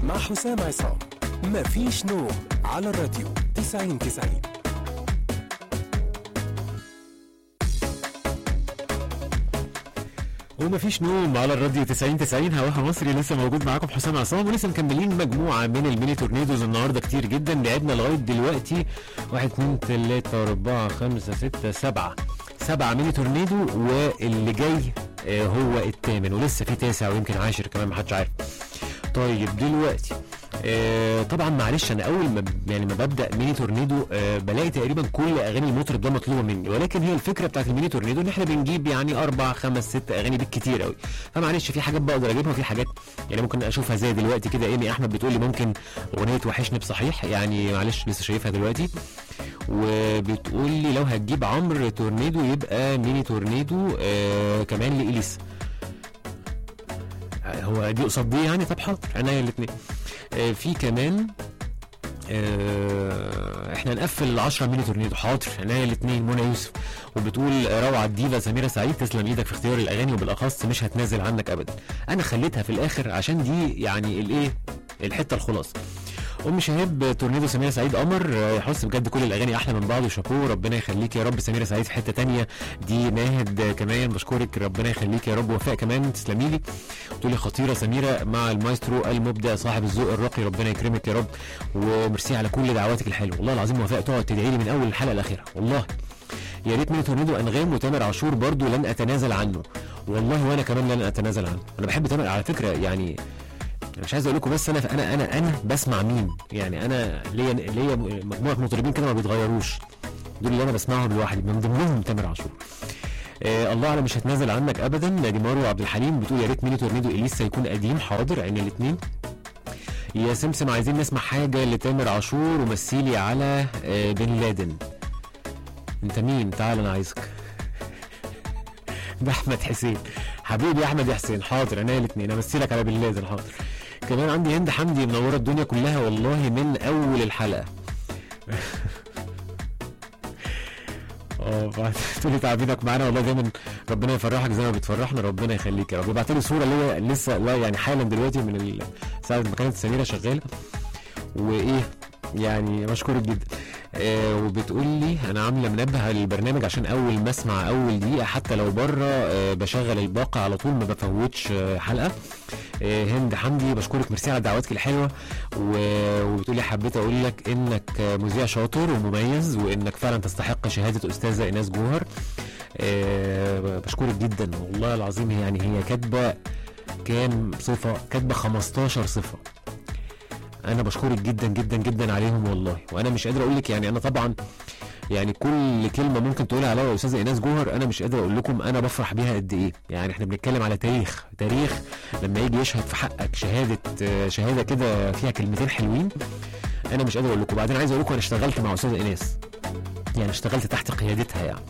مع حسام عصام مفيش نوم على الراديو 90 90 ومفيش نوم على الراديو 90 90 هواها مصري لسه موجود معاكم حسام عصام ولسه مكملين مجموعه من الميني تورنيدوز النهارده كتير جدا لعبنا لغايه دلوقتي 1 2 3 4 5 6 7 سبعة ميني تورنيدو واللي جاي آه، هو الثامن ولسه في تاسع ويمكن عاشر كمان محدش عارف طيب دلوقتي آه طبعا معلش انا اول ما ب- يعني ما ببدا ميني تورنيدو آه بلاقي تقريبا كل اغاني المطرب ده مطلوبه مني ولكن هي الفكره بتاعت الميني تورنيدو ان احنا بنجيب يعني اربع خمس ست اغاني بالكتير قوي فمعلش في حاجات بقدر اجيبها وفي حاجات يعني ممكن اشوفها زي دلوقتي كده ايمي احمد بتقول لي ممكن اغنيه وحشني بصحيح يعني معلش لسه شايفها دلوقتي وبتقول لي لو هتجيب عمرو تورنيدو يبقى ميني تورنيدو آه كمان لإليسا هو دي قصاد دي يعني طب حاضر عينيا الاثنين آه في كمان آه احنا نقفل العشرة ميني تورنيدو حاضر عينيا الاثنين منى يوسف وبتقول روعة الديفا سميرة سعيد تسلم ايدك في اختيار الاغاني وبالاخص مش هتنازل عنك ابدا انا خليتها في الاخر عشان دي يعني الايه الحته الخلاصه ام شهاب تورنيدو سميرة سعيد قمر آه، يا حس بجد كل الاغاني احلى من بعض وشابوه ربنا يخليك يا رب سميرة سعيد في حته تانية دي ناهد آه، كمان بشكرك ربنا يخليك يا رب وفاء كمان تسلمي لي تقولي خطيره سميره مع المايسترو المبدع صاحب الذوق الراقي ربنا يكرمك يا رب وميرسي على كل دعواتك الحلوه والله العظيم وفاء تقعد تدعي لي من اول الحلقه الاخيره والله يا ريت ميني تورنيدو انغام وتامر عاشور برضو لن اتنازل عنه والله وانا كمان لن اتنازل عنه انا بحب تامر على فكره يعني مش عايز اقول لكم بس انا انا انا انا بسمع مين يعني انا ليا ليا مجموعه مطربين كده ما بيتغيروش دول اللي انا بسمعهم لوحدي من ضمنهم تامر عاشور آه الله اعلم مش هتنازل عنك ابدا دي مارو عبد الحليم بتقول يا ريت ميني تورنيدو اليسا يكون قديم حاضر عين الاثنين يا سمسم عايزين نسمع حاجه لتامر عاشور ومثيلي على آه بن لادن انت مين تعال انا عايزك ده احمد حسين حبيبي احمد يا حسين حاضر عينيا الاثنين امثلك على بن لادن حاضر كمان عندي هند حمدي منوره الدنيا كلها والله من اول الحلقه اه بعد تقولي تعبينك معانا والله دايما ربنا يفرحك زي ما بتفرحنا ربنا يخليك يا رب وبعت لي صوره اللي هي لسه لا يعني حالا دلوقتي من ال- ساعه ما كانت سميره شغاله وايه يعني مشكورك جدا آه وبتقول لي انا عامله منبه للبرنامج عشان اول ما اسمع اول دقيقه حتى لو بره آه بشغل الباقه على طول ما بفوتش آه حلقه آه هند حمدي بشكرك ميرسي على دعواتك الحلوه و- وبتقول لي حبيت اقول لك انك آه، مذيع شاطر ومميز وانك فعلا تستحق شهاده استاذه ايناس جوهر آه بشكرك جدا والله العظيم يعني هي كاتبه كام صفه كاتبه 15 صفه انا بشكرك جدا جدا جدا عليهم والله وانا مش قادر اقول لك يعني انا طبعا يعني كل كلمه ممكن تقولها عليا يا استاذه ايناس جوهر انا مش قادر اقول لكم انا بفرح بيها قد ايه يعني احنا بنتكلم على تاريخ تاريخ لما يجي يشهد في حقك شهاده آه، شهاده كده فيها كلمتين حلوين انا مش قادر اقول لكم بعدين عايز اقول لكم انا اشتغلت مع استاذه ايناس يعني اشتغلت تحت قيادتها يعني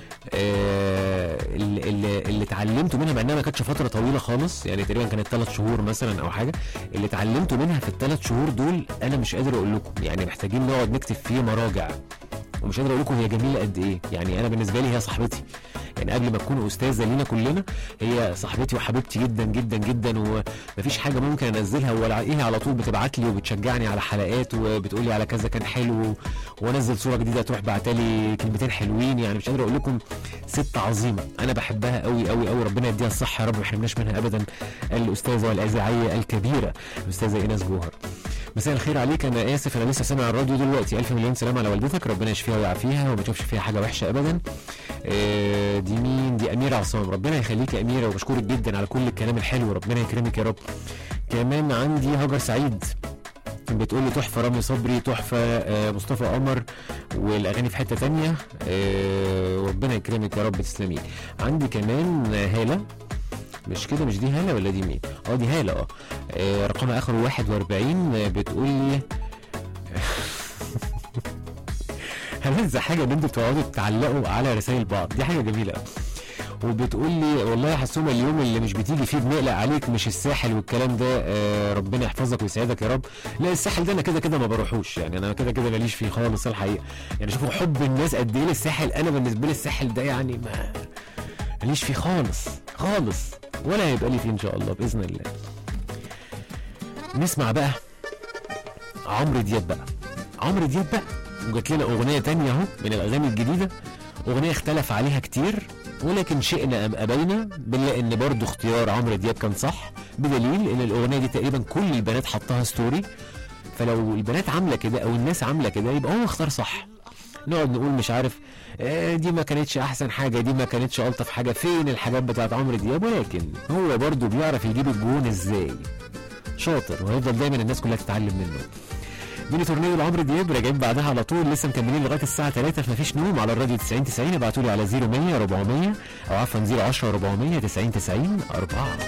آه، اللي, اللي, اللي اتعلمته منها مع انها ما كانتش فتره طويله خالص يعني تقريبا كانت ثلاث شهور مثلا او حاجه اللي اتعلمته منها في الثلاث شهور دول انا مش قادر اقول لكم يعني محتاجين نقعد نكتب فيه مراجع ومش قادر اقول لكم هي جميله قد ايه يعني انا بالنسبه لي هي صاحبتي يعني قبل ما تكون استاذه لينا كلنا هي صاحبتي وحبيبتي جدا جدا جدا ومفيش حاجه ممكن انزلها ولا ايه على طول بتبعت لي وبتشجعني على حلقات وبتقول لي على كذا كان حلو وانزل صوره جديده تروح بعتلي كلمتين حلوين يعني مش قادر اقول لكم ست عظيمه انا بحبها قوي قوي قوي ربنا يديها الصحه يا رب ما يحرمناش منها ابدا الاستاذه والاذاعيه الكبيره الاستاذه ايناس جوهر مساء الخير عليك انا اسف انا لسه سامع الراديو دلوقتي الف مليون سلام على والدتك ربنا يشفيها ويعافيها وما تشوفش فيها حاجه وحشه ابدا آه، دي مين دي اميره عصام ربنا يخليك يا اميره وبشكرك جدا على كل الكلام الحلو ربنا يكرمك يا رب كمان عندي هاجر سعيد بتقول لي تحفه رامي صبري تحفه آه، مصطفى قمر والاغاني في حته تانية آه، وربنا يكرمك يا رب تسلمي عندي كمان آه، هاله مش كده مش دي هاله ولا دي مين؟ اه دي هاله اه آه، رقمها اخره 41 آه، بتقول لي هلزق حاجه ان انتوا بتقعدوا تعلقوا على رسائل بعض دي حاجه جميله قوي وبتقول لي والله يا حسومه اليوم اللي مش بتيجي فيه بنقلق عليك مش الساحل والكلام ده آه ربنا يحفظك ويسعدك يا رب لا الساحل ده انا كده كده ما بروحوش يعني انا كده كده ماليش فيه خالص الحقيقه يعني شوفوا حب الناس قد ايه للساحل انا بالنسبه لي الساحل ده يعني ما ماليش فيه خالص خالص ولا هيبقى لي فيه ان شاء الله باذن الله نسمع بقى عمرو دياب بقى عمرو دياب بقى وجات لنا اغنيه تانية اهو من الاغاني الجديده اغنيه اختلف عليها كتير ولكن شئنا ام ابينا بنلاقي ان برضه اختيار عمرو دياب كان صح بدليل ان الاغنيه دي تقريبا كل البنات حطها ستوري فلو البنات عامله كده او الناس عامله كده يبقى هو اختار صح نقعد نقول مش عارف آه دي ما كانتش احسن حاجه دي ما كانتش الطف حاجه فين الحاجات بتاعت عمرو دياب ولكن هو برضه بيعرف يجيب الجون ازاي شاطر وهيفضل دايما الناس كلها تتعلم منه ميني تورنيو لعمرو دياب راجعين بعدها على طول لسه مكملين لغايه الساعه 3 في مفيش نوم على الراديو 90 90 ابعتوا لي على 0100 400 او عفوا 010 400 90 90 4